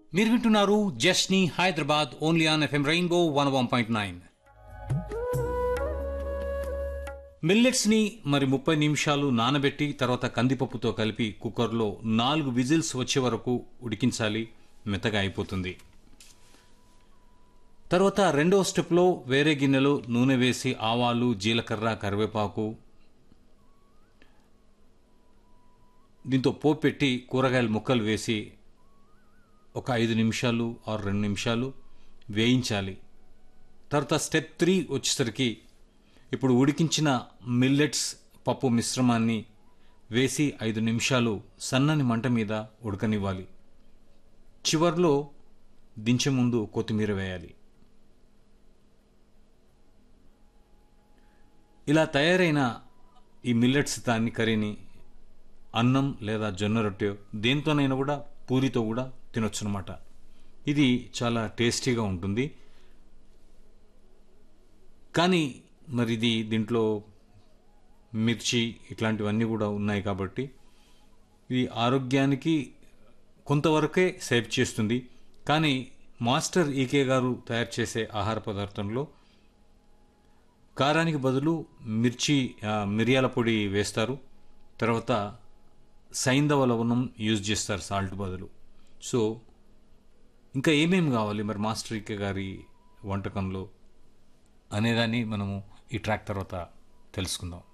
మీరు వింటున్నారు జస్ని Hyderabad only on FM rainbow one one point nine మిల్లెట్స్ని మరి ముప్పై నిమిషాలు నానబెట్టి తర్వాత కందిపప్పుతో కలిపి కుక్కర్లో నాలుగు విజిల్స్ వచ్చే వరకు ఉడికించాలి మెత్తగా అయిపోతుంది తర్వాత రెండో స్టెప్లో వేరే గిన్నెలో నూనె వేసి ఆవాలు జీలకర్ర కరివేపాకు దీంతో పోపు పెట్టి కూరగాయల ముక్కలు వేసి ఒక ఐదు నిమిషాలు ఆరు రెండు నిమిషాలు వేయించాలి తర్వాత స్టెప్ త్రీ వచ్చేసరికి ఇప్పుడు ఉడికించిన మిల్లెట్స్ పప్పు మిశ్రమాన్ని వేసి ఐదు నిమిషాలు సన్నని మంట మీద ఉడకనివ్వాలి చివర్లో దించే ముందు కొత్తిమీర వేయాలి ఇలా తయారైన ఈ మిల్లెట్స్ దాన్ని కర్రీని అన్నం లేదా జొన్న రొట్టె దేంతోనైనా కూడా పూరితో కూడా తినొచ్చు అనమాట ఇది చాలా టేస్టీగా ఉంటుంది కానీ మరి ఇది దీంట్లో మిర్చి ఇట్లాంటివన్నీ కూడా ఉన్నాయి కాబట్టి ఇది ఆరోగ్యానికి కొంతవరకే సేవ్ చేస్తుంది కానీ మాస్టర్ ఈకే గారు తయారు చేసే ఆహార పదార్థంలో కారానికి బదులు మిర్చి ఆ, మిరియాల పొడి వేస్తారు తర్వాత సైంధవ లవణం యూజ్ చేస్తారు సాల్ట్ బదులు సో ఇంకా ఏమేమి కావాలి మరి మాస్టర్ ఈకే గారి వంటకంలో అనేదాన్ని మనము ఈ ట్రాక్ తర్వాత తెలుసుకుందాం